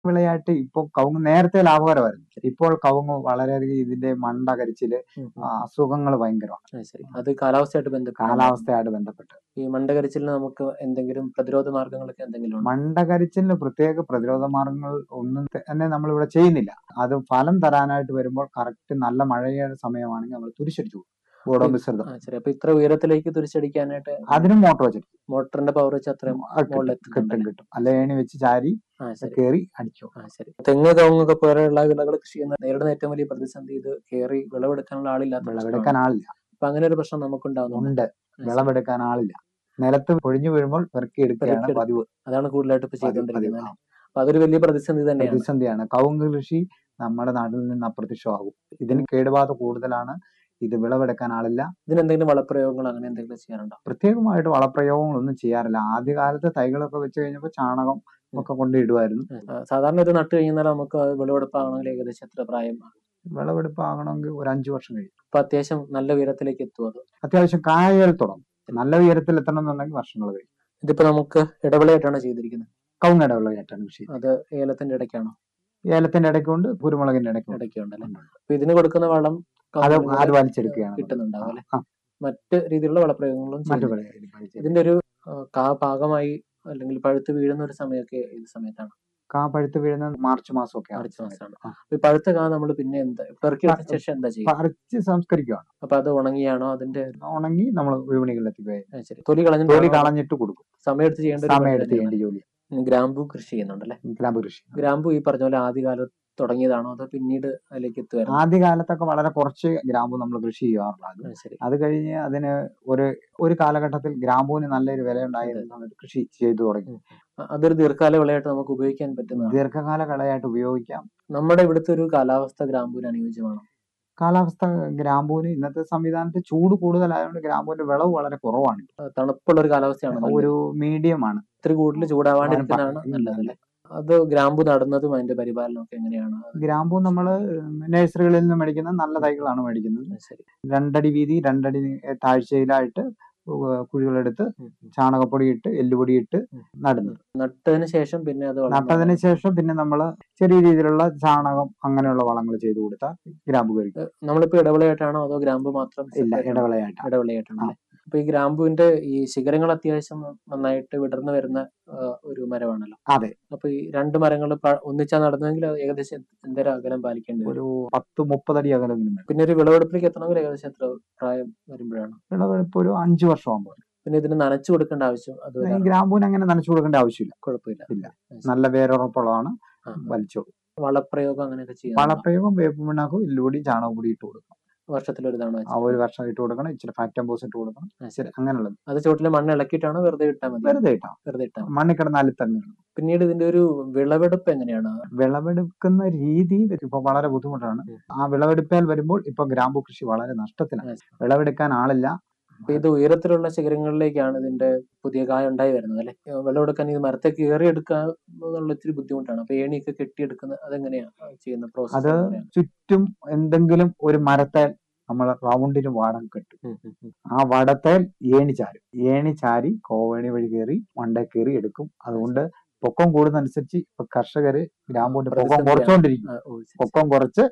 വിളയായിട്ട് ഇപ്പോൾ കവുങ്ങ് നേരത്തെ ലാഭകരമായിരുന്നു ഇപ്പോൾ കവുങ്ങ് വളരെയധികം ഇതിന്റെ മണ്ട കരിച്ചില് ഉം, ഉം. അസുഖങ്ങൾ ഭയങ്കരമാണ് ആ, ശരി അത് കാലാവസ്ഥയായിട്ട് ബന്ധപ്പെട്ട് കാലാവസ്ഥയായിട്ട് ബന്ധപ്പെട്ട് ഈ മണ്ടകരിച്ചിലിന് നമുക്ക് എന്തെങ്കിലും പ്രതിരോധ മാർഗങ്ങളൊക്കെ എന്തെങ്കിലും ഉണ്ടോ? മണ്ടകരിച്ചിലിന് പ്രത്യേക പ്രതിരോധ മാർഗങ്ങൾ ഒന്നും തന്നെ നമ്മളിവിടെ ചെയ്യുന്നില്ല അത് ഫലം തരാനായിട്ട് വരുമ്പോൾ കറക്റ്റ് നല്ല മഴയുടെ സമയമാണെങ്കിൽ നമ്മൾ തുരിശടിച്ചു കൊടുക്കും. ബോഡോ മിശ്രിതം ആ ശരി അപ്പൊ ഇത്ര ഉയരത്തിലേക്ക് തുരിച്ചടിക്കാനായിട്ട് അതിനും മോട്ടോർ വെച്ചിട്ട് മോട്ടറിന്റെ പവർ വെച്ച് അത്രയും അത് കിട്ടും, മുകളിൽ കിട്ടും എത്തുന്നുണ്ടല്ലേ? കിട്ടും അല്ലെ ഏണി വെച്ച് ചാരി ആ ശരി കയറി അടിച്ചു ആ ശരി തെങ്ങ് കവുങ്ങൊക്കെ പോലെയുള്ള വിളകൾ കൃഷി ചെയ്യുന്ന നേരിടുന്ന ഏറ്റവും വലിയ പ്രതിസന്ധി ഇത് കയറി വിളവെടുക്കാനുള്ള ആളില്ലാത്ത വിളവെടുക്കാൻ പ്രശ്നമാണ്. ആളില്ല അപ്പൊ അങ്ങനെ ഒരു പ്രശ്നം നമുക്കുണ്ടാവുന്നുണ്ട് ഉണ്ട് ആ, ശരി. വിളവെടുക്കാൻ ആളില്ല നിലത്ത് പൊഴിഞ്ഞു വീഴുമ്പോൾ പെറുക്കി എടുക്കുകയാണ് പെറുക്കിയെടുക്കുക. പതിവ് അതാണ് കൂടുതലായിട്ട് ഇപ്പൊ പതിവ്, ചെയ്തുകൊണ്ടിരിക്കുന്നത് പതിവ്. അല്ലേ? അപ്പൊ അതൊരു വലിയ പ്രതിസന്ധി തന്നെയാണ് പ്രതിസന്ധിയാണ് കവുങ്ങ് കൃഷി നമ്മുടെ നാട്ടിൽ നിന്ന് അപ്രത്യക്ഷമാകും ഇതിന് കേടുബാധ കൂടുതലാണ് ഇത് വിളവെടുക്കാൻ ആളില്ല ഇതിന് എന്തെങ്കിലും വളപ്രയോഗങ്ങൾ അങ്ങനെ എന്തെങ്കിലും ചെയ്യാറുണ്ടോ പ്രത്യേകമായിട്ട് വളപ്രയോഗങ്ങളൊന്നും ചെയ്യാറില്ല ആദ്യകാലത്ത് തൈകളൊക്കെ വെച്ച് കഴിഞ്ഞപ്പോൾ ചാണകം ഒക്കെ കൊണ്ട് ഇടുമായിരുന്നു ആ, സാധാരണ ഇത് നട്ട് കഴിഞ്ഞാൽ നമുക്ക് അത് വിളവെടുപ്പാണെങ്കിൽ ഏകദേശം എത്ര പ്രായം വിളവെടുപ്പ് ആകണമെങ്കിൽ ഒരു അഞ്ചു വർഷം കഴിയും അപ്പൊ അത്യാവശ്യം നല്ല ഉയരത്തിലേക്ക് എത്തും അത് അത്യാവശ്യം കായൽ തുടങ്ങും നല്ല ഉയരത്തിൽ എത്തണം എന്നുണ്ടെങ്കിൽ വർഷങ്ങൾ കഴിയും ഇതിപ്പോ നമുക്ക് ഇടവിളയായിട്ടാണ് ചെയ്തിരിക്കുന്നത് കവുങ്ങ് ഇടവിളയായിട്ടാണ് കൃഷി അത് ഏലത്തിന്റെ ഇടയ്ക്കാണോ ഏലത്തിന്റെ ഇടയ്ക്കുണ്ട് കുരുമുളകിന്റെ ഇടയ്ക്കുണ്ട് ഇടയ്ക്കുണ്ടല്ലേ അപ്പൊ ഇതിന് കൊടുക്കുന്ന വളം അത് കവുങ്ങിന് അത് വലിച്ചെടുക്കുകയാണ് കിട്ടുന്നുണ്ടാവും അല്ലെ ആ, മറ്റ് രീതിയിലുള്ള വളപ്രയോഗങ്ങളും മറ്റു ചെയ്യുന്നുണ്ട്. വിള- വലിച്ചെടുക്കും. ഇതിന്റെ ഒരു ആ, കാ പാകമായി അല്ലെങ്കിൽ പഴുത്ത് വീഴുന്ന ഒരു സമയമൊക്കെ ഏത് സമയത്താണ് കാ പഴുത്ത് വീഴുന്ന മാർച്ച് മാസമൊക്കെ മാർച്ച് മാസമാണ് അപ്പൊ ഈ പഴുത്ത കാ നമ്മൾ പിന്നെ എന്താ പെറുക്കിയെടുത്ത ശേഷം എന്താ ചെയ്യുക പറിച്ച് സംസ്കരിക്കുകയാണ് അപ്പൊ അത് ഉണങ്ങിയാണോ അതിന്റെ ഉണങ്ങി നമ്മൾ വിപണികളിൽ എത്തിക്കുകയും ആ, ശരി തൊലി കളഞ്ഞു തൊലി കളഞ്ഞിട്ട് കൊടുക്കും സമയമെടുത്ത് ചെയ്യേണ്ട ഒരു സമയം പണി എടുത്ത് തന്നെയാണ്. ചെയ്യേണ്ട ജോലി ഉം, ഗ്രാമ്പൂ കൃഷി ചെയ്യുന്നുണ്ടല്ലേ ഗ്രാമ്പ് കൃഷി ഗ്രാമ്പൂ ഈ പറഞ്ഞ പോലെ ആദ്യകാലത്ത് തുടങ്ങിയതാണോ അതോ പിന്നീട് അതിലേക്ക് എത്തുമായിരുന്നു ആദ്യകാലത്തൊക്കെ വളരെ കുറച്ച് ഗ്രാമ്പു നമ്മൾ കൃഷി ചെയ്യാറുള്ളത് ശരി അത് കഴിഞ്ഞ് അതിന് ഒരു ഒരു കാലഘട്ടത്തിൽ ഗ്രാമ്പൂവിന് നല്ലൊരു വില ഉണ്ടായിരുന്നു കൃഷി ചെയ്തു തുടങ്ങി അ- അതൊരു ദീർഘകാല വിളയായിട്ട് നമുക്ക് ഉപയോഗിക്കാൻ പറ്റുന്നതാണ് ദീർഘകാല കളയായിട്ട് ഉപയോഗിക്കാം നമ്മുടെ ഇവിടുത്തെ ഒരു കാലാവസ്ഥ ഗ്രാമ്പൂവിന് അനുയോജ്യമാണ് കാലാവസ്ഥ ഗ്രാമ്പൂവിന് ഇന്നത്തെ സംവിധാനത്തിൽ ചൂട് കൂടുതലായതുകൊണ്ട് ഗ്രാമ്പൂവിന്റെ വിളവ് വളരെ കുറവാണ് ആ, തണുപ്പുള്ള ഒരു കാലാവസ്ഥയാണ് നല്ലത്. ഒരു മീഡിയം ആണ് ഇത്തിരി കൂടുതൽ ചൂടാവാണ്ടിരിക്കുന്നതാണ് ഉം, നല്ലതല്ലേ അത് ഗ്രാമ്പു നടുന്നതും അതിന്റെ പരിപാലനവും ഒക്കെ എങ്ങനെയാണ് ഗ്രാമ്പൂ നമ്മൾ നഴ്സറികളിൽ നിന്ന് മേടിക്കുന്ന നല്ല തൈകളാണ് മേടിക്കുന്നത് അത് ശരി രണ്ടടി വീതി രണ്ടടി താഴ്ചയിലായിട്ട് ഉവ്വ് കുഴികളെടുത്ത് ഉം, ഉം, ചാണകപ്പൊടി ഇട്ട് എല്ലുപൊടി ഇട്ട് ഉം. നടുന്നത് നട്ടതിന് ശേഷം പിന്നെ അത് വളർന്ന് നട്ടതിന് ശേഷം പിന്നെ നമ്മൾ ചെറിയ രീതിയിലുള്ള ചാണകം അങ്ങനെയുള്ള വളങ്ങൾ ചെയ്തു കൊടുത്താൽ ഗ്രാമ്പു കഴിക്കും നമ്മളിപ്പോ ഇടവിളയായിട്ടാണോ അതോ ഗ്രാമ്പു മാത്രം ഇല്ല separate ആണോ? ഇടവിളയായിട്ടാണ് ഇടവിളയായിട്ടാണ് അല്ലേ? അപ്പൊ ഈ ഗ്രാമ്പുവിന്റെ ഈ ശിഖരങ്ങൾ അത്യാവശ്യം നന്നായിട്ട് വിടർന്നു വരുന്ന ആ, ഒരു മരമാണല്ലോ അതെ. അപ്പൊ ഈ രണ്ട് മരങ്ങൾ ഒന്നിച്ചാ നടന്നെങ്കിൽ അത് ഏകദേശം എന്തേരം അകലം പാലിക്കേണ്ടി വരും ഒരു പത്ത് മുപ്പതടി അകലെങ്കിലും വേണം പിന്നെ ഒരു വിളവെടുപ്പിലേക്ക് എത്തണമെങ്കിൽ ഏകദേശം എത്ര പ്രായം വരുമ്പോഴാണ് വിളവെടുപ്പ് ഒരു അഞ്ചു വർഷമാകുമ്പോൾ പിന്നെ ഇതിന് നനച്ചു കൊടുക്കേണ്ട ആവശ്യം അത് ഈ വരാറുണ്ടോ? ഗ്രാമ്പൂവിന് അങ്ങനെ നനച്ചു കൊടുക്കേണ്ട ആവശ്യമില്ല കുഴപ്പമില്ല ഇല്ല. ആ, ശരി. നല്ല വേരുറപ്പുള്ളതാണ് ആ, വലിച്ചോളൂ വളപ്രയോഗം അങ്ങനെയൊക്കെ ചെയ്യാം വളപ്രയോഗം വേപ്പ് പിണ്ണാക്കും എല്ലുപൊടി ചാണകപ്പൊടി ഇട്ട് കൊടുക്കണം വർഷത്തിൽ ഒരു തവണ ആ ഒരു വർഷം ഇട്ട് കൊടുക്കണം ഇച്ചിരി ഫാക്ടംബോസ് ഇട്ട് കൊടുക്കണം ശരി അങ്ങനെയുള്ളത് അത് ചോട്ടിലെ മണ്ണ് ഇളക്കിയിട്ടാണോ വെറുതെ ഇട്ടാൽ മതി വെറുതെ ഇട്ടാ വെറുതെ ഇട്ടാൽ മതി. മണ്ണിൽ കിടന്ന് അലുത്തന്നെ പിന്നീട് ഇതിന്റെ ഒരു വിളവെടുപ്പ് എങ്ങനെയാണ് വിളവെടുക്കുന്ന രീതി ഇപ്പൊ വളരെ ബുദ്ധിമുട്ടാണ് ഉം. ആ വിളവെടുപ്പാൽ വരുമ്പോൾ ഇപ്പൊ ഗ്രാമ്പു കൃഷി വളരെ നഷ്ടത്തിലാണ് ആ, വിളവെടുക്കാൻ ആളില്ല അപ്പൊ ഇത് ഉയരത്തിലുള്ള ശിഖരങ്ങളിലേക്കാണ് ഇതിന്റെ പുതിയ കായ ഉണ്ടായി വരുന്നത് അല്ലെ വിളവെടുക്കാൻ ഇത് മരത്തെ കയറി എടുക്കുക എന്നുള്ള ഇത്തിരി ബുദ്ധിമുട്ടാണ് അപ്പൊ ഏണിയൊക്കെ കെട്ടിയെടുക്കുന്ന അതെങ്ങനെയാ ചെയ്യുന്ന അത് പ്രോസസ് ചുറ്റും എന്തെങ്കിലും ഒരു മരത്തേൽ നമ്മൾ റൗണ്ടിന് വാടം കെട്ടും ആ വടത്തേൽ ഏണി ചാരും ഏണി ചാരി കോവേണി വഴി കയറി മണ്ടേ കയറി എടുക്കും അതുകൊണ്ട് പൊക്കം കൂടുന്നതനുസരിച്ച് ഇപ്പൊ കർഷകര് ഗ്രാമ്പൂന്റെ പൊക്കം പ്രതിസന്ധിയാണ്. കുറച്ചുകൊണ്ടിരിക്കും പൊക്കം കുറച്ച്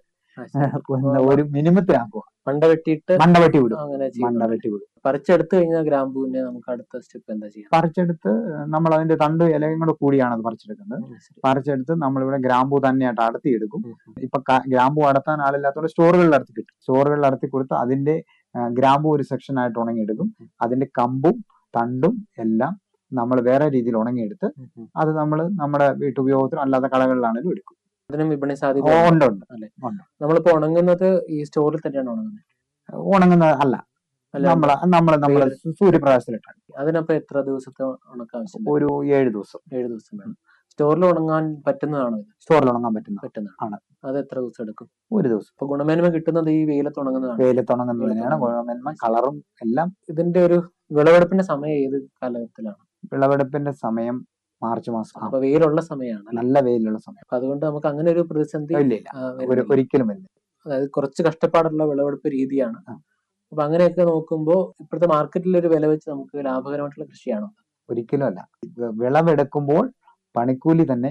ഒരു മിനിമത്തിലാക്കുക മണ്ട വെട്ടിയിട്ട് മണ്ട വെട്ടി വിടും അങ്ങനെ മണ്ട ചെയ്യുന്നുണ്ട് വെട്ടി വിടും പറിച്ചെടുത്ത് കഴിഞ്ഞാൽ ഗ്രാമ്പൂവിനെ നമുക്ക് അടുത്ത സ്റ്റെപ്പ് എന്താ ചെയ്യാം പറിച്ചെടുത്ത് നമ്മൾ അതിന്റെ തണ്ട് ഇലയും കൂടെ കൂടിയാണ് അത് പറിച്ചെടുക്കുന്നത് പറിച്ചെടുത്ത് നമ്മളിവിടെ ഗ്രാമ്പൂ തന്നെയായിട്ട് അടത്തിയെടുക്കും ഇപ്പൊ ക- ഗ്രാമ്പൂ അടത്താൻ ആളില്ലാത്തതുകൊണ്ട് സ്റ്റോറുകളിൽ അടത്തി കിട്ടും സ്റ്റോറുകളിൽ അടത്തി കൊടുത്ത് അതിന്റെ ആ, ഗ്രാമ്പൂ ഒരു സെക്ഷൻ ആയിട്ട് ഉണങ്ങിയെടുക്കും അതിന്റെ കമ്പും തണ്ടും എല്ലാം നമ്മൾ വേറെ രീതിയിൽ ഉണങ്ങിയെടുത്ത് അത് നമ്മൾ നമ്മുടെ വീട്ടുപയോഗത്തിനും അല്ലാത്ത കടകളിലാണെങ്കിലും എടുക്കും അതിനും വിപണി ഓ, സാധ്യത ഉണ്ട് ഉണ്ട് നമ്മളിപ്പോ ഉണങ്ങുന്നത് ഈ സ്റ്റോറിൽ തന്നെയാണ് ഉണങ്ങുന്നത് ഉണങ്ങുന്ന അല്ല അല്ല നമ്മളെ നമ്മള് നമ്മള് സൂര്യപ്രകാശത്തിലിട്ടാണ് അതിനപ്പോ എത്ര ദിവസത്തെ ഉണക്ക ആവശ്യം വരും? ഒരു ഏഴ് ദിവസം ഏഴ് ദിവസം വേണം സ്റ്റോറിൽ ഉണങ്ങാൻ പറ്റുന്നതാണോ ഇത് സ്റ്റോറിൽ ഉണങ്ങാൻ പറ്റുന്ന പറ്റുന്നതാണ് ആണ്. അത് എത്ര ദിവസം എടുക്കും ഒരു ദിവസം അപ്പൊ ഗുണമേന്മ കിട്ടുന്നത് ഈ വെയിലത്ത് ഉണങ്ങുന്നതാണ് വെയിലത്ത് ഉണങ്ങുന്നതിനാണ് ഗുണമേന്മ കളറും എല്ലാം ഇതിന്റെ ഒരു വിളവെടുപ്പിന്റെ സമയം ഏത് കാലഘട്ടത്തിലാണ് വിളവെടുപ്പിന്റെ സമയം മാർച്ച് മാസം അപ്പൊ വെയിലുള്ള സമയമാണ് നല്ല വെയിലുള്ള സമയം അപ്പൊ അതുകൊണ്ട് നമുക്ക് അങ്ങനെ ഒരു പ്രതിസന്ധി ഇല്ല ഇല്ല ആ, ഒരു വരുന്നില്ല. ഒരിക്കലും ഇല്ല അതായത് കുറച്ച് കഷ്ടപ്പാടുള്ള വിളവെടുപ്പ് രീതിയാണ് ആ. അപ്പൊ അങ്ങനെയൊക്കെ നോക്കുമ്പോൾ ഇപ്പോഴത്തെ മാർക്കറ്റിൽ ഒരു വില വെച്ച് നമുക്ക് ലാഭകരമായിട്ടുള്ള കൃഷിയാണോ ഒരിക്കലും അല്ല വി- വിളവെടുക്കുമ്പോൾ പണിക്കൂലി തന്നെ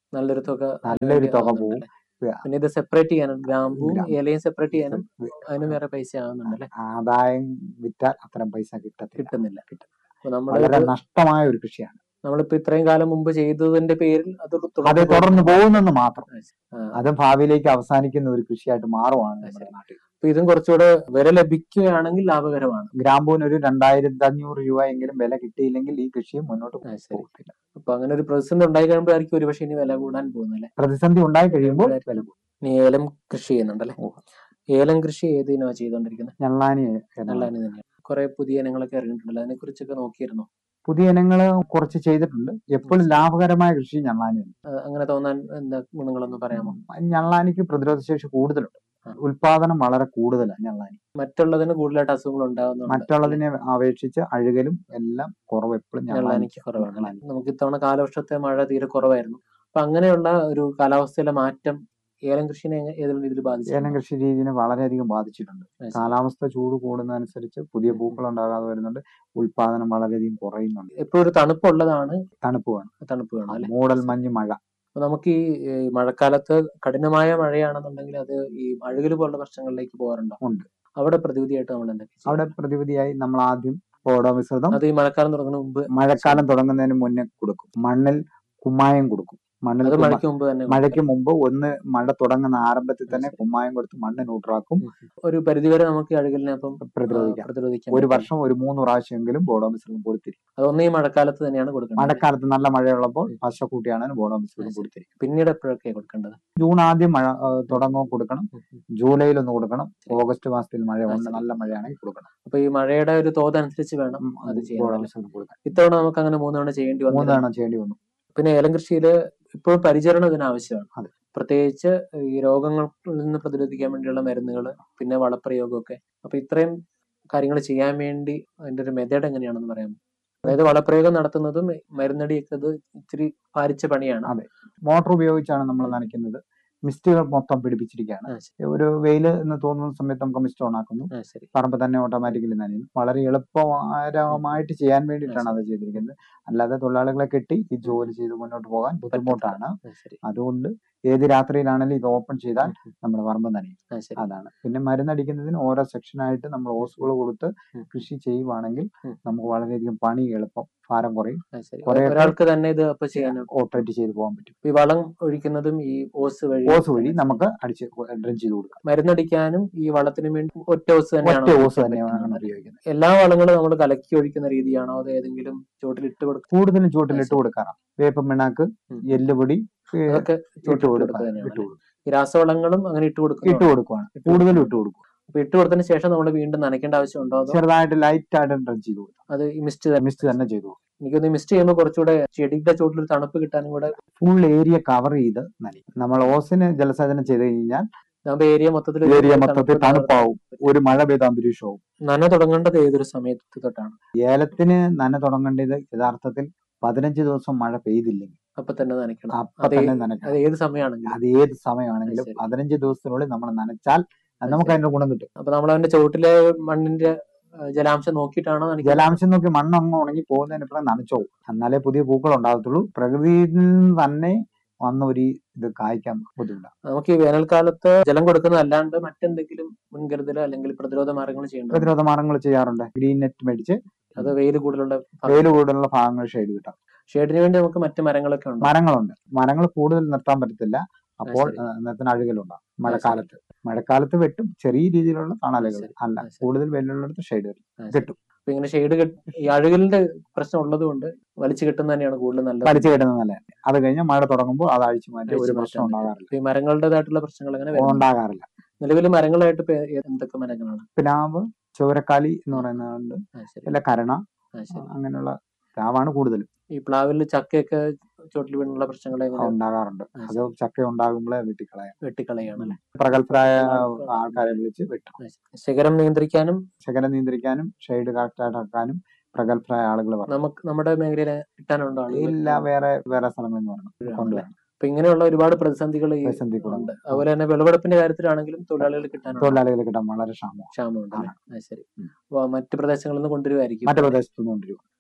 നല്ലൊരു തുക അതിന് നല്ലൊരു വേണ്ടി തുക ആവുന്നുണ്ടല്ലേ? പോവും. പിന്നെ ഇത് സെപ്പറേറ്റ് ചെയ്യാനും ഗ്രാമ്പും ഗ്രാമ്പൂ. ഇലയും സെപ്പറേറ്റ് ചെയ്യാനും അതിനും വേറെ പൈസ ആവുന്നുണ്ടല്ലേ ആദായം വിറ്റാൽ അത്തരം പൈസ കിട്ടത്തില്ല കിട്ടുന്നില്ല കിട്ടും. അപ്പൊ നമ്മുടെ വളരെ ഇത് നഷ്ടമായ ഒരു കൃഷിയാണ് നമ്മളിപ്പോ ഇത്രയും കാലം മുമ്പ് ചെയ്തതിന്റെ പേരിൽ അത് അത് തുടർന്ന് തുടർന്ന് പോകുന്നെന്ന് മാത്രം ആ, അത് ഭാവിയിലേക്ക് അവസാനിക്കുന്ന ഒരു കൃഷിയായിട്ട് മാറുവാണ് നമ്മുടെ നാട്ടിൽ അപ്പൊ ഇതും കുറച്ചുകൂടെ വില ലഭിക്കുകയാണെങ്കിൽ ലാഭകരമാണ് ഗ്രാമ്പൂവിന് ഒരു രണ്ടായിരത്തി അഞ്ഞൂറ് രൂപ എങ്കിലും വില കിട്ടിയില്ലെങ്കിൽ ഈ കൃഷിയും മുന്നോട്ട് ആ, ശരി പോകത്തില്ല അപ്പൊ അങ്ങനെ ഒരു പ്രതിസന്ധി ഉണ്ടായി കഴിയുമ്പോഴായിരിക്കും ഒരുപക്ഷെ ഇനി വില കൂടാൻ പോകുന്നല്ലേ പ്രതിസന്ധി ഉണ്ടായി കഴിയുമ്പോൾ വില കൂടും ഇനി ഏലം കൃഷി ചെയ്യുന്നുണ്ടല്ലേ ഓ. ഏലം കൃഷി ഏത് ഇനമാണ് ചെയ്തുകൊണ്ടിരിക്കുന്നത് ഞള്ളാനി നല്ല ഇനം തന്നെയാണ് കുറെ പുതിയ ഇനങ്ങളൊക്കെ ഇറങ്ങിയിട്ടുണ്ടല്ലോ അതിനെ കുറിച്ചൊക്കെ നോക്കിയിരുന്നോ പുതിയ ഇനങ്ങൾ കുറച്ച് ചെയ്തിട്ടുണ്ട് എപ്പോഴും ലാഭകരമായ കൃഷി ഞള്ളാനിയാണ് ആ, അങ്ങനെ തോന്നാൻ എന്താ ഗുണങ്ങളൊന്ന് പറയാമോ ഞള്ളാനിക്ക് പ്രതിരോധ ശേഷി കൂടുതലുണ്ട് ആ. ഉൽപാദനം വളരെ കൂടുതലാണ് ഞള്ളാനി മറ്റുള്ളതിന് കൂടുതലായിട്ട് അസുഖങ്ങൾ ഉണ്ടാകുന്നുണ്ട് മറ്റുള്ളതിനെ അപേക്ഷിച്ച് അഴുകലും എല്ലാം കുറവ് എപ്പോഴും ഞള്ളാനിക്ക് കുറവാണ് നമുക്ക് ഇത്തവണ കാലവർഷത്തെ മഴ തീരെ കുറവായിരുന്നു അപ്പൊ അങ്ങനെയുള്ള ഒരു കാലാവസ്ഥയിലെ മാറ്റം ഏലം കൃഷിനെ എങ്ങ- ഏതെങ്കിലും രീതിയിൽ ബാധിച്ചു ഏലം കൃഷി രീതിനെ വളരെയധികം ബാധിച്ചിട്ടുണ്ട് ശരി. കാലാവസ്ഥ ചൂട് കൂടുന്നതനുസരിച്ച് പുതിയ പൂക്കൾ ഉണ്ടാകാതെ വരുന്നുണ്ട് ഉൽപാദനം വളരെയധികം കുറയുന്നുണ്ട് എപ്പോഴും ഒരു തണുപ്പുള്ളതാണ് തണുപ്പ് വേണം തണുപ്പ് വേണം അല്ലെ മൂടൽ മഞ്ഞ് മഴ അപ്പൊ നമുക്ക് ഈ ഏ, മഴക്കാലത്ത് കഠിനമായ മഴയാണെന്നുണ്ടെങ്കിൽ അത് ഈ അഴുകൽ പോലുള്ള പ്രശ്നങ്ങളിലേക്ക് പോകാറുണ്ടോ ഉണ്ട്. അവിടെ പ്രതിവിധിയായിട്ട് നമ്മൾ എന്തൊക്കെ ചെയ്യും? അവിടെ പ്രതിവിധിയായി നമ്മൾ ആദ്യം ഓടോ മിശ്രിതം അത് ഈ മഴക്കാലം തുടങ്ങുന്ന മുമ്പ് മഴക്കാലം തുടങ്ങുന്നതിന് മുന്നേ കൊടുക്കും മണ്ണിൽ കുമ്മായം കൊടുക്കും മണ്ണിൽ അത് കുമ്മ- മഴയ്ക്ക് മുമ്പ് തന്നെ മഴയ്ക്ക് മുമ്പ് ഒന്ന് മഴ തുടങ്ങുന്ന ആരംഭത്തിൽ തന്നെ കുമ്മായം കൊടുത്ത് മണ്ണ് ന്യൂട്രാക്കും ഒരു പരിധിവരെ നമുക്ക് ഈ അഴുകലിനെ അപ്പം ആ, പ്രതിരോധിക്കാം പ്രതിരോധിക്കാൻ ഒരു പറ്റും. വർഷം ഒരു മൂന്ന് പ്രാവശ്യമെങ്കിലും ബോഡോ മിശ്രിതം കൊടുത്തിരിക്കും അതൊന്ന് ഈ മഴക്കാലത്ത് തന്നെയാണ് കൊടുക്കേണ്ടത് മഴക്കാലത്ത് നല്ല മഴയുള്ളപ്പോൾ പശക്കൂട്ടിയാണ് ബോഡോ മിശ്രിതം ശരി. കൊടുത്തിരിക്കും പിന്നീട് എപ്പോഴൊക്കെ കൊടുക്കേണ്ടത് ജൂൺ ആദ്യം മഴ ആ, തുടങ്ങുമ്പോൾ കൊടുക്കണം ജൂലൈയിൽ ഒന്ന് കൊടുക്കണം ശരി. ഓഗസ്റ്റ് മാസത്തിൽ മഴ ആ, ഉണ്ട് ശരി. നല്ല മഴയാണെങ്കിൽ കൊടുക്കണം അപ്പൊ ഈ മഴയുടെ ഒരു തോതനുസരിച്ച് വേണം ഉം, അത് ചെയ്യാൻ ബോഡോ അല്ലേ? മിശ്രിതം കൊടുക്കണം ഇത്തവണ നമുക്ക് അങ്ങനെ മൂന്ന് തവണ ചെയ്യേണ്ടി മൂന്ന് വന്നു തവണ ചെയ്യേണ്ടി വന്നു പിന്നെ ഏലം കൃഷിയിൽ ഇപ്പോഴും പരിചരണം ഇതിന് ആവശ്യമാണ് അതെ. പ്രത്യേകിച്ച് ഈ രോഗങ്ങളിൽ നിന്ന് പ്രതിരോധിക്കാൻ വേണ്ടിയുള്ള മരുന്നുകൾ പിന്നെ വളപ്രയോഗമൊക്കെ അപ്പൊ ഇത്രയും കാര്യങ്ങൾ ചെയ്യാൻ വേണ്ടി അതിന്റെ ഒരു മെത്തേഡ് എങ്ങനെയാണെന്ന് പറയാമോ അതായത് വളപ്രയോഗം നടത്തുന്നതും മരുന്നടിയൊക്കെ ഇത് ഇച്ചിരി ഭാരിച്ച പണിയാണ് അതെ. മോട്ടോർ ഉപയോഗിച്ചാണ് നമ്മൾ നനയ്ക്കുന്നത് മിസ്റ്റുകൾ മൊത്തം പിടിപ്പിച്ചിരിക്കുകയാണ് ആ, ശരി. ഒരു വെയില് എന്ന് തോന്നുന്ന സമയത്ത് നമുക്ക് മിസ്റ്റ് ഓൺ ആക്കുന്നു ആ, ശരി പറമ്പ് തന്നെ ഓട്ടോമാറ്റിക്കലി നനയുന്നു വളരെ എളുപ്പകരമായിട്ട് ചെയ്യാൻ വേണ്ടിയിട്ടാണ് അത് ചെയ്തിരിക്കുന്നത് അല്ലാതെ തൊഴിലാളികളെ കെട്ടി ഈ ജോലി ചെയ്ത് മുന്നോട്ട് പോകാൻ ബുദ്ധിമുട്ടാണ് ആ, ശരി അതുകൊണ്ട് ഏത് രാത്രിയിലാണെങ്കിലും ഇത് ഓപ്പൺ ചെയ്താൽ ഉം, നമ്മുടെ പറമ്പ് നനയും ആ, ശരി അതാണ് പിന്നെ മരുന്നടിക്കുന്നതിന് ഓരോ സെക്ഷനായിട്ട് നമ്മൾ ഓസുകൾ കൊടുത്ത് ഉം. കൃഷി ചെയ്യുവാണെങ്കിൽ ഉം. നമുക്ക് വളരെയധികം പണി എളുപ്പം ഭാരം കുറയും ആ, ശരി കുറെയൊക്കെ ഒരാൾക്ക് തന്നെ ഇത് അപ്പൊ ചെയ്യാൻ ഓപ്പറേറ്റ് ചെയ്ത് പോകാൻ പറ്റും ഈ വളം ഒഴിക്കുന്നതും ഈ ഓസ് വഴി ഓസ് വഴി നമുക്ക് അടിച്ച് ഡ്രഞ്ച് ചെയ്ത് കൊടുക്കാം മരുന്നടിക്കാനും ഈ വളത്തിനും വേണ്ടി ഒറ്റ ഓസ് തന്നെയാണോ ഒറ്റ ഓസ് ഉപയോഗിക്കാൻ തന്നെയാണ് പറ്റുന്നത്? ഉപയോഗിക്കുന്നത് എല്ലാ വളങ്ങളും നമ്മൾ കലക്കി ഒഴിക്കുന്ന രീതിയാണോ അത് ഏതെങ്കിലും ചോട്ടിൽ ഇട്ട് കൊടുക്കും കൂടുതലും ചുവട്ടിൽ ആ, ഇട്ട് കൊടുക്കാറാം വേപ്പം പിണ്ണാക്ക് ഉം. എല്ലുപൊടി ഏ, അതൊക്കെ ഇട്ട് ചോട്ടിൽ ഇട്ട് കൊടുക്കുക കൊടുക്കുക ഇട്ട് തന്നെയാണ് കൊടുക്കും ഈ രാസവളങ്ങളും അങ്ങനെ ഇട്ട് ഇട്ട് കൊടുക്കും കൊടുക്കുവാണ് കൂടുതലും ഇട്ട് കൊടുക്കും അപ്പൊ ഇട്ട് കൊടുത്തതിന് ശേഷം നമ്മൾ വീണ്ടും നനയ്ക്കേണ്ട ആവശ്യമുണ്ടോ അതോ ചെറുതായിട്ട് ലൈറ്റ് ആയിട്ട് ഡ്രഞ്ച് ചെയ്ത് കൊടുക്കും അത് ഈ മിസ്റ്റ് മിസ്റ്റ് തന്നെ ചെയ്തു കൊടുക്കും എനിക്കൊന്ന് മിസ്റ്റ് ചെയ്യുമ്പോൾ കുറച്ചുകൂടെ ചെടിയുടെ ചോട്ടിൽ ഒരു തണുപ്പ് കിട്ടാനും കൂടെ ഫുൾ ഏരിയ കവർ ചെയ്ത് നനയും നമ്മൾ ഓസിന് ജലസേചനം ചെയ്ത് കഴിഞ്ഞാൽ നമ്മുടെ ഏരിയ മൊത്തത്തിൽ ഏരിയ മൊത്തത്തിൽ തണുപ്പാവും ഒരു മഴ പെയ്ത അന്തരീക്ഷവും നന തുടങ്ങേണ്ടത് ഏതൊരു സമയത്ത് തൊട്ടാണ് ഏലത്തിന് നന തുടങ്ങേണ്ടത് യഥാർത്ഥത്തിൽ പതിനഞ്ച് ദിവസം മഴ പെയ്തില്ലെങ്കിൽ അപ്പൊ തന്നെ നനയ്ക്കണം അപ്പൊ അത് തന്നെ അത് നനയ്ക്കണം ഏത് സമയമാണെങ്കിലും അത് ഏത് സമയമാണെങ്കിലും ശരി. പതിനഞ്ച് ദിവസത്തിനുള്ളിൽ നമ്മൾ നനച്ചാൽ അത് നമുക്ക് അതിന്റെ ഗുണം കിട്ടും അപ്പൊ നമ്മൾ അതിന്റെ ചോട്ടിലെ മണ്ണിന്റെ ആ, ജലാംശം നോക്കിയിട്ടാണോ നനയ്ക്കുന്നത് ജലാംശം നോക്കി മണ്ണ് അങ്ങ് ഉണങ്ങി പോകുന്നതിന് ഇപ്പുറം നനച്ചോ എന്നാലേ പുതിയ പൂക്കൾ ഉണ്ടാകത്തുള്ളൂ പ്രകൃതിയിൽ നിന്ന് തന്നെ വന്ന ഒരു ഇത് കായ്ക്കാൻ ബുദ്ധിമുട്ടാണ് നമുക്ക് ഈ വേനൽക്കാലത്ത് ജലം കൊടുക്കുന്നത് അല്ലാണ്ട് മറ്റെന്തെങ്കിലും മുൻകരുതലോ അല്ലെങ്കിൽ പ്രതിരോധ മാർഗങ്ങൾ ചെയ്യേണ്ടത് പ്രതിരോധ മാർഗങ്ങൾ ചെയ്യാറുണ്ട് ഗ്രീൻ നെറ്റ് മേടിച്ച് അത് വെയിൽ കൂടുതലുള്ള വെയിൽ കൂടുതലുള്ള ഭാഗങ്ങൾ ഷെയ്ഡ് കിട്ടാം ഷെയ്ഡിന് വേണ്ടി നമുക്ക് മറ്റു മരങ്ങളൊക്കെ ഉണ്ട് മരങ്ങളുണ്ട് മരങ്ങൾ കൂടുതൽ നിർത്താൻ പറ്റത്തില്ല അപ്പോൾ ശരി. ആ, നിർത്തുന്ന അഴുകലുണ്ടാവും മഴക്കാലത്ത് മഴക്കാലത്ത് വെട്ടും ചെറിയ രീതിയിലുള്ള തണലുകൾ ശരി. അല്ല ആ, ശരി. കൂടുതൽ വെല്ലുള്ളിടത്ത് ഷെയ്ഡ് വരും ആ, ശരി. കിട്ടും അപ്പൊ ഇങ്ങനെ ഷെയ്ഡ് ഈ അഴുകലിന്റെ പ്രശ്നം ഉള്ളത് കൊണ്ട് വലിച്ചു കെട്ടുന്നത് തന്നെയാണ് കൂടുതൽ നല്ലത് വലിച്ചു കിട്ടുന്നത് നല്ലതാണ് അത് കഴിഞ്ഞ് മഴ തുടങ്ങുമ്പോൾ അത് അഴിച്ചു മാറ്റി അഴിച്ചു ഒരു മാറ്റാൻ പ്രശ്നം പറ്റും. ഉണ്ടാകാറില്ല അപ്പൊ ഈ മരങ്ങളുടേതായിട്ടുള്ള പ്രശ്നങ്ങൾ അങ്ങനെ വരുന്നുണ്ട്. ഉണ്ടാകാറില്ല നിലവിൽ മരങ്ങളായിട്ട് ഇപ്പൊ ഏ- എന്തൊക്കെ മരങ്ങളാണ് പ്ലാവ് ചുവരക്കാലി എന്ന് പറയുന്നുണ്ട് ആ, ശരി പിന്നെ കരണ ആ, ശരി അങ്ങനെയുള്ള പ്ലാവാണ് കൂടുതലും ഈ പ്ലാവിൽ ചക്കയൊക്കെ ചോട്ടിൽ വീണുള്ള പ്രശ്നങ്ങൾ എങ്ങനെ ഉണ്ടാകാറുണ്ട് ആ, അത് ചക്ക ഉണ്ടാകുമ്പോഴേ വെട്ടിക്കളയാം വെട്ടിക്കളയാണല്ലേ പ്രഗത്ഭരായ ആൾക്കാരെ വിളിച്ച് വെട്ടും ആ, ശരി. ശിഖരം നിയന്ത്രിക്കാനും ശകലം നിയന്ത്രിക്കാനും ഷെയ്ഡ് കറക്റ്റായിട്ട് ആക്കാനും പ്രഗത്ഭരായ ആളുകൾ പറഞ്ഞു നമുക്ക് നമ്മുടെ മേഖലയിൽ കിട്ടാനുണ്ടോ ആളുകൾ ഇല്ല വേറെ വേറെ സ്ഥലങ്ങളിൽ നിന്ന് പറഞ്ഞു കൊണ്ടുവരണം അപ്പൊ ഇങ്ങനെയുള്ള ഒരുപാട് പ്രതിസന്ധികൾ ഈ പ്രതിസന്ധി കൂടെ ഉണ്ട് അതുപോലെ തന്നെ വിളവെടുപ്പിന്റെ കാര്യത്തിലാണെങ്കിലും തൊഴിലാളികൾ കിട്ടാനുണ്ട് തൊഴിലാളികളെ കിട്ടാൻ വളരെ ക്ഷാമം ക്ഷാമമുണ്ട് അല്ലേ? ആ, ശരി ഉം. അപ്പൊ മറ്റു പ്രദേശങ്ങളിൽ നിന്ന് കൊണ്ടുവരുമായിരിക്കും മറ്റു പ്രദേശത്തു നിന്ന് കൊണ്ടുവരും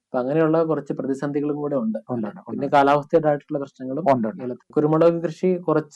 അപ്പൊ അങ്ങനെയുള്ള കുറച്ച് പ്രതിസന്ധികളും കൂടെ ഉണ്ട് ഉണ്ട്, ഉണ്ട്, പിന്നെ കാലാവസ്ഥയുടേതായിട്ടുള്ള പ്രശ്നങ്ങളും ഉണ്ട്, ഉണ്ട്. ഏലത്തിൽ കുരുമുളക് കൃഷി കുറച്ച്